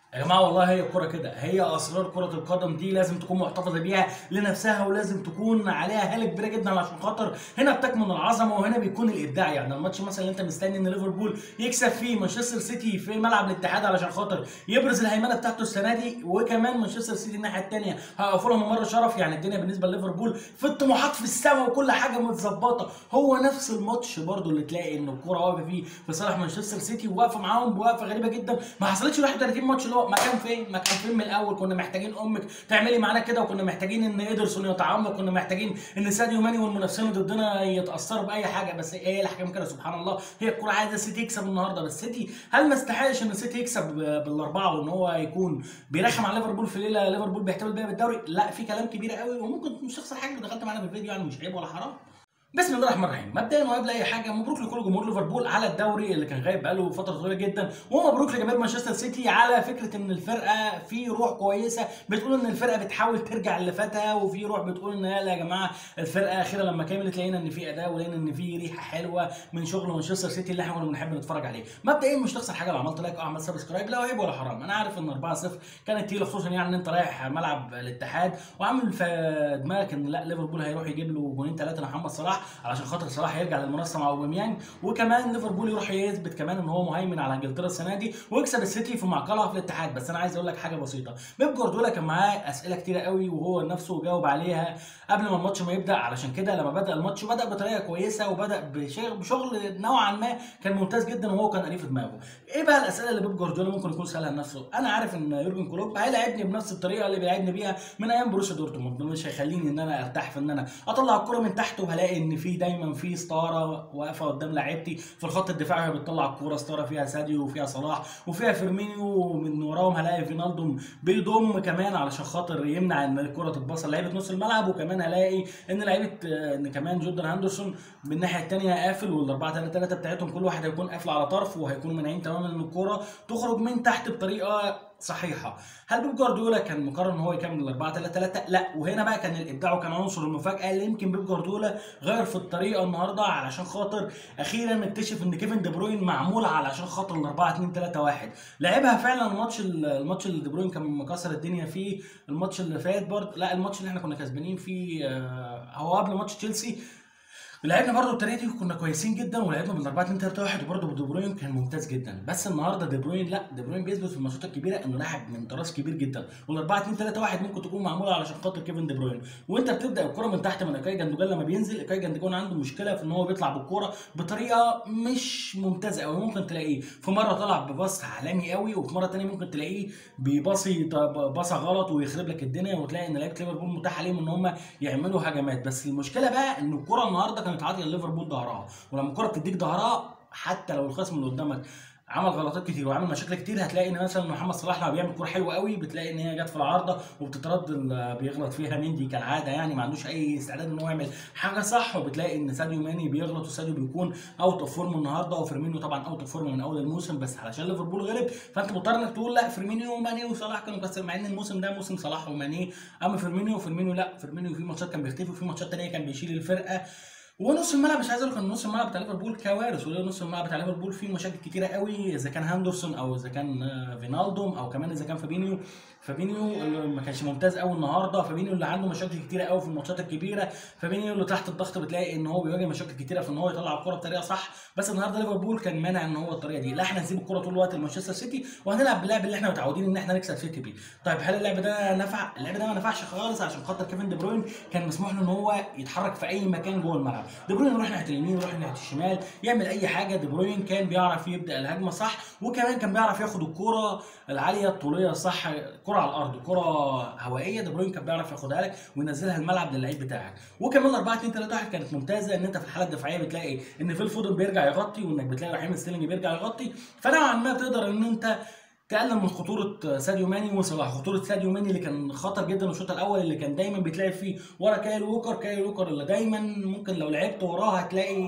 يا جماعه والله هي الكوره كده هي اسرار كره القدم دي لازم تكون محتفظه بيها لنفسها ولازم تكون عليها هاله كبيره جدا عشان خاطر هنا بتكمن العظمه وهنا بيكون الابداع يعني الماتش مثلا اللي انت مستني ان ليفربول يكسب فيه مانشستر سيتي في ملعب الاتحاد علشان خاطر يبرز الهيمنه بتاعته السنه دي وكمان مانشستر سيتي الناحيه الثانيه هيقفوا لهم ممر شرف يعني الدنيا بالنسبه لليفربول في الطموحات في السماء وكل حاجه متظبطه هو نفس الماتش برضو اللي تلاقي ان الكوره واقفه فيه في صالح مانشستر سيتي وواقفه معاهم بوقفه غريبه جدا ما حصلتش 31 ماتش اللي هو مكان فين مكان فين من الاول كنا محتاجين امك تعملي معانا كده وكنا محتاجين ان ايدرسون يتعمق كنا محتاجين ان ساديو ماني والمنافسين ضدنا يتاثروا باي حاجه بس ايه الاحكام كده سبحان الله هي الكوره عايزه السيتي يكسب النهارده بس السيتي هل ما استحقش ان السيتي يكسب بالاربعه وان هو يكون بيرخم على ليفربول في ليله ليفربول بيحتفل بيها بالدوري لا في كلام كبير قوي وممكن مش تخسر حاجه دخلت معانا في الفيديو يعني مش عيب ولا حرام بسم الله الرحمن الرحيم مبدئيا وقبل اي حاجه مبروك لكل جمهور ليفربول على الدوري اللي كان غايب بقاله فتره طويله جدا ومبروك لجماهير مانشستر سيتي على فكره ان الفرقه في روح كويسه بتقول ان الفرقه بتحاول ترجع اللي فاتها وفي روح بتقول ان يلا يا جماعه الفرقه اخيرا لما كملت لقينا ان في اداء ولقينا ان في ريحه حلوه من شغل مانشستر سيتي اللي احنا كنا بنحب نتفرج عليه مبدئيا مش تخسر حاجه لو عملت لايك او عملت سبسكرايب لا عيب ولا حرام انا عارف ان 4-0 كانت تقيله خصوصا يعني ان انت رايح ملعب الاتحاد وعامل في دماغك ان لا ليفربول هيروح يجيب له جونين ثلاثه لمحمد صلاح علشان خاطر صلاح يرجع للمنافسه مع اوباميانج وكمان ليفربول يروح يثبت كمان ان هو مهيمن على انجلترا السنه دي ويكسب السيتي في معقلها في الاتحاد بس انا عايز اقول لك حاجه بسيطه بيب جوارديولا كان معاه اسئله كتيره قوي وهو نفسه جاوب عليها قبل ما الماتش ما يبدا علشان كده لما بدا الماتش بدا بطريقه كويسه وبدا بشغل نوعا ما كان ممتاز جدا وهو كان قريب في دماغه ايه بقى الاسئله اللي بيب جوارديولا ممكن يكون سالها لنفسه انا عارف ان يورجن كلوب هيلاعبني بنفس الطريقه اللي بيلعبني بيها من ايام بروسيا دورتموند مش هيخليني ان انا ارتاح في ان انا اطلع الكره من تحت وهلاقي ان في دايما في ستاره واقفه قدام لعيبتي في الخط الدفاعي وهي بتطلع الكوره ستاره فيها ساديو وفيها صلاح وفيها فيرمينيو ومن وراهم هلاقي فينالدوم بيضم كمان علشان خاطر يمنع ان الكره تتباص لعيبه نص الملعب وكمان هلاقي ان لعيبه ان كمان جوردن هاندرسون من الناحيه الثانيه قافل وال 4 3 3 بتاعتهم كل واحد هيكون قافل على طرف وهيكونوا مانعين تماما ان الكوره تخرج من تحت بطريقه صحيحه هل بيب جوارديولا كان مقرر ان هو يكمل ال 4 3 3 لا وهنا بقى كان الابداع وكان عنصر المفاجاه اللي يمكن بيب جوارديولا غير في الطريقه النهارده علشان خاطر اخيرا اكتشف ان كيفن دي بروين معمول علشان خاطر ال 4 2 3 1 لعبها فعلا الماتش الماتش اللي دي بروين كان مكسر الدنيا فيه الماتش اللي فات برضه لا الماتش اللي احنا كنا كسبانين فيه هو قبل ماتش تشيلسي لعبنا برضه الطريقه دي وكنا كويسين جدا ولعبنا بال 4 2 3 1 وبرضه دي بروين كان ممتاز جدا بس النهارده دي بروين لا دي بروين بيثبت في الماتشات الكبيره انه لاعب من طراز كبير جدا وال 4 2 3 1 ممكن تكون معموله علشان خاطر كيفن دي بروين وانت بتبدا الكره من تحت من اكاي جندوجان لما بينزل اكاي جندوجان عنده مشكله في ان هو بيطلع بالكوره بطريقه مش ممتازه قوي ممكن تلاقيه في مره طلع بباص عالمي قوي وفي مره ثانيه ممكن تلاقيه بيباصي باصه غلط ويخرب لك الدنيا وتلاقي ان لعيبه ليفربول متاح عليهم ان هم يعملوا هجمات بس المشكله بقى ان الكره النهارده كانت عاطيه لليفربول ظهرها ولما الكره بتديك ظهرها حتى لو الخصم اللي قدامك عمل غلطات كتير وعمل مشاكل كتير هتلاقي ان مثلا محمد صلاح لما بيعمل كوره حلوه قوي بتلاقي ان هي جت في العارضه وبتترد بيغلط فيها مندي كالعاده يعني ما عندوش اي استعداد ان هو يعمل حاجه صح وبتلاقي ان ساديو ماني بيغلط وساديو بيكون اوت اوف فورم النهارده وفيرمينيو طبعا اوت اوف فورم من اول الموسم بس علشان ليفربول غلب فانت مضطر انك تقول لا فيرمينيو وماني وصلاح كانوا مكسر مع ان الموسم ده موسم صلاح وماني اما فيرمينيو فيرمينيو لا فيرمينيو في ماتشات كان بيختفي وفي ماتشات ثانيه كان بيشيل الفرقه ونص الملعب مش عايز اقول لك ان نص الملعب بتاع ليفربول كوارث وليه نص الملعب بتاع ليفربول فيه مشاكل كتيره قوي اذا كان هاندرسون او اذا كان فينالدوم او كمان اذا كان فابينيو فابينيو اللي ما كانش ممتاز قوي النهارده فابينيو اللي عنده مشاكل كتيره قوي في الماتشات الكبيره فابينيو اللي تحت الضغط بتلاقي ان هو بيواجه مشاكل كتيره في ان هو يطلع الكوره بطريقه صح بس النهارده ليفربول كان مانع ان هو الطريقه دي لا احنا نسيب الكوره طول الوقت لمانشستر سيتي وهنلعب باللعب اللي احنا متعودين ان احنا نكسب سيتي بيه طيب هل اللعب ده نفع اللعب ده ما نفعش خالص عشان خاطر كيفن دي بروين كان مسموح له ان هو يتحرك في اي مكان جوه الملعب دي بروين يروح ناحيه اليمين يروح ناحيه الشمال يعمل اي حاجه دي بروين كان بيعرف يبدا الهجمه صح وكمان كان بيعرف ياخد الكوره العاليه الطوليه صح كره على الارض كره هوائيه دي بروين كان بيعرف ياخدها لك وينزلها الملعب للعيب بتاعك وكمان 4 2 3 1 كانت ممتازه ان انت في الحاله الدفاعيه بتلاقي ان فيل فودن بيرجع يغطي وانك بتلاقي رحيم ستيرلينج بيرجع يغطي فنوعا ما تقدر ان انت تقلل من خطوره ساديو ماني وصلاح خطوره ساديو ماني اللي كان خطر جدا الشوط الاول اللي كان دايما بيتلعب فيه ورا كايل ووكر كايل ووكر اللي دايما ممكن لو لعبت وراه هتلاقي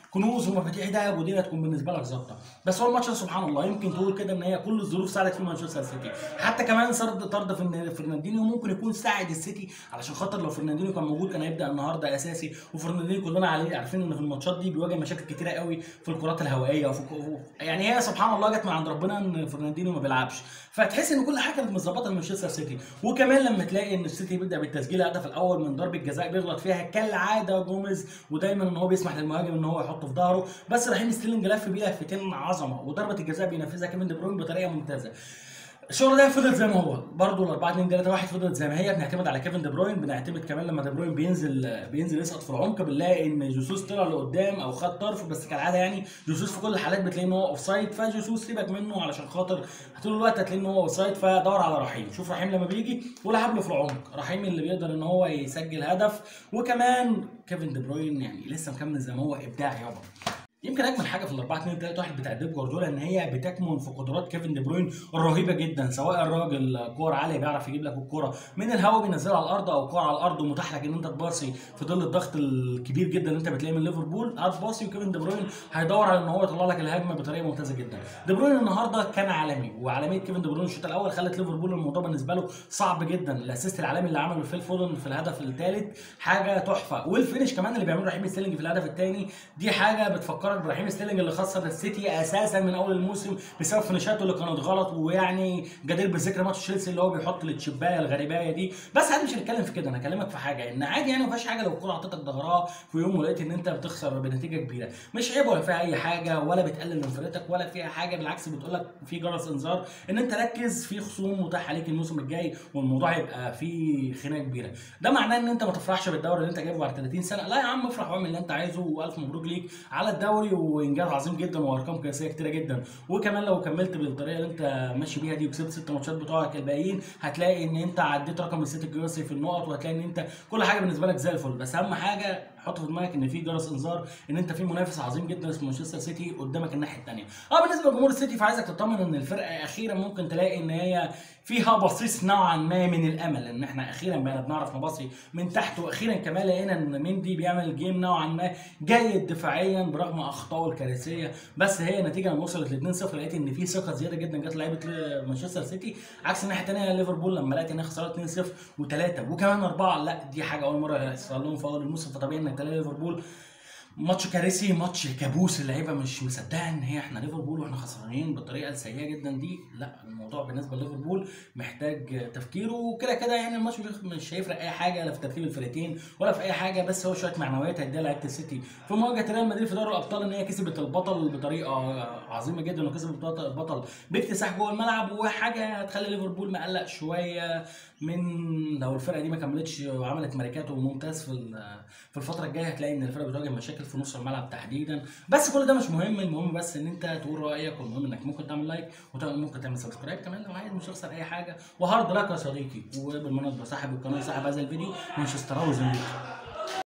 كنوز ومفاتيح دهب ودي هتكون بالنسبه لك ظابطه بس هو الماتش ده سبحان الله يمكن تقول كده ان هي كل الظروف ساعدت فيه مانشستر سيتي حتى كمان سرد طرد في فرناندينيو ممكن يكون ساعد السيتي علشان خاطر لو فرناندينيو كان موجود كان هيبدا النهارده اساسي وفرناندينيو كلنا عليه عارفين ان في الماتشات دي بيواجه مشاكل كتيره قوي في الكرات الهوائيه وفي يعني هي سبحان الله جت من عند ربنا ان فرناندينيو ما بيلعبش فتحس ان كل حاجه كانت متظبطه لمانشستر سيتي وكمان لما تلاقي ان السيتي بيبدا بالتسجيل الهدف الاول من ضربه جزاء بيغلط فيها كالعاده جوميز ودايما ان هو بيسمح للمهاجم ان هو يحطه في ظهره بس رحيم ستيرلينج لف بيه لفتين عظمه وضربه الجزاء بينفذها كيفن دي بروين بطريقه ممتازه الشغل ده فضل زي ما هو برضه ال 4 2 3 1 فضلت زي ما هي بنعتمد على كيفن دي بروين بنعتمد كمان لما دي بروين بينزل بينزل يسقط في العمق بنلاقي ان جوسوس طلع لقدام او خد طرف بس كالعاده يعني جوسوس في كل الحالات بتلاقي ان هو اوف سايد فجوسوس سيبك منه علشان خاطر طول الوقت هتلاقي ان هو اوف سايد فدور على رحيم شوف رحيم لما بيجي ولعب له في العمق رحيم اللي بيقدر ان هو يسجل هدف وكمان كيفن دي بروين يعني لسه مكمل زي ما هو ابداع يابا يمكن اجمل حاجه في ال 4 2 3 1 بتاع ديب جوارديولا ان هي بتكمن في قدرات كيفن دي بروين الرهيبه جدا سواء الراجل كور عاليه بيعرف يجيب لك الكوره من الهواء بينزلها على الارض او كوره على الارض ومتاح لك ان انت تباصي في ظل الضغط الكبير جدا اللي انت بتلاقيه من ليفربول هتباصي وكيفن دي بروين هيدور على ان هو يطلع لك الهجمه بطريقه ممتازه جدا دي بروين النهارده كان عالمي وعالميه كيفن دي بروين الشوط الاول خلت ليفربول الموضوع بالنسبه له صعب جدا الاسيست العالمي اللي عمله فيل فودن في الهدف الثالث حاجه تحفه والفينش كمان اللي بيعمله رحيم ستيرلينج في الهدف الثاني دي حاجه بتفكرك برحيم ستيرلينج اللي خسر السيتي اساسا من اول الموسم بسبب فينيشاته اللي كانت غلط ويعني جدير بذكر ماتش تشيلسي اللي هو بيحط التشبايه الغريبايه دي بس انا مش هنتكلم في كده انا هكلمك في حاجه ان عادي يعني ما فيهاش حاجه لو الكوره حطيتك ظهرها في يوم ولقيت ان انت بتخسر بنتيجه كبيره مش عيب ولا فيها اي حاجه ولا بتقلل من فرقتك ولا فيها حاجه بالعكس بتقول لك في جرس انذار ان انت ركز في خصوم متاح عليك الموسم الجاي والموضوع هيبقى فيه خناقه كبيره ده معناه ان انت ما تفرحش بالدوري اللي انت جايبه بعد 30 سنه لا يا عم افرح واعمل اللي انت عايزه والف مبروك ليك على الدوري وانجاز عظيم جدا وارقام قياسيه كتيره جدا وكمان لو كملت بالطريقه اللي انت ماشي بيها دي وكسبت ست ماتشات بتوعك الباقيين هتلاقي ان انت عديت رقم الست القياسي في النقط وهتلاقي ان انت كل حاجه بالنسبه لك زي الفل بس اهم حاجه حط في دماغك ان في جرس انذار ان انت في منافس عظيم جدا اسمه مانشستر سيتي قدامك الناحيه الثانيه اه بالنسبه لجمهور السيتي فعايزك تطمن ان الفرقه اخيرا ممكن تلاقي ان هي فيها بصيص نوعا ما من الامل ان احنا اخيرا بقينا بنعرف نباصي من تحت واخيرا كمان لقينا ان مندي بيعمل جيم نوعا ما جيد دفاعيا برغم اخطائه الكارثيه بس هي نتيجه لما وصلت ل 2-0 لقيت ان في ثقه زياده جدا جت لعيبه مانشستر سيتي عكس الناحيه الثانيه ليفربول لما لقيت انها خسرت 2-0 و3 وكمان 4 لا دي حاجه اول مره يحصل لهم في اول الموسم فطبيعي انك تلاقي ليفربول ماتش كارثي ماتش كابوس اللعيبه مش مصدقه ان هي احنا ليفربول واحنا خسرانين بالطريقه السيئه جدا دي لا الموضوع بالنسبه لليفربول محتاج تفكير وكده كده يعني الماتش مش هيفرق اي حاجه لا في ترتيب الفرقتين ولا في اي حاجه بس هو شويه معنويات هيديها لعيبه السيتي في مواجهه ريال مدريد في دوري الابطال ان هي كسبت البطل بطريقه عظيمه جدا وكسبت البطل باكتساح جوه الملعب وحاجه هتخلي ليفربول مقلق شويه من لو الفرقه دي ما كملتش وعملت ماركاتو ممتاز في في الفتره الجايه هتلاقي ان الفرقه بتواجه مشاكل في نص الملعب تحديدا بس كل ده مش مهم المهم بس ان انت تقول رايك والمهم انك ممكن تعمل لايك وممكن تعمل سبسكرايب كمان لو عايز مش هتخسر اي حاجه وهارد لك يا صديقي وبالمناسبه صاحب القناه صاحب هذا الفيديو مانشستراوي زميلي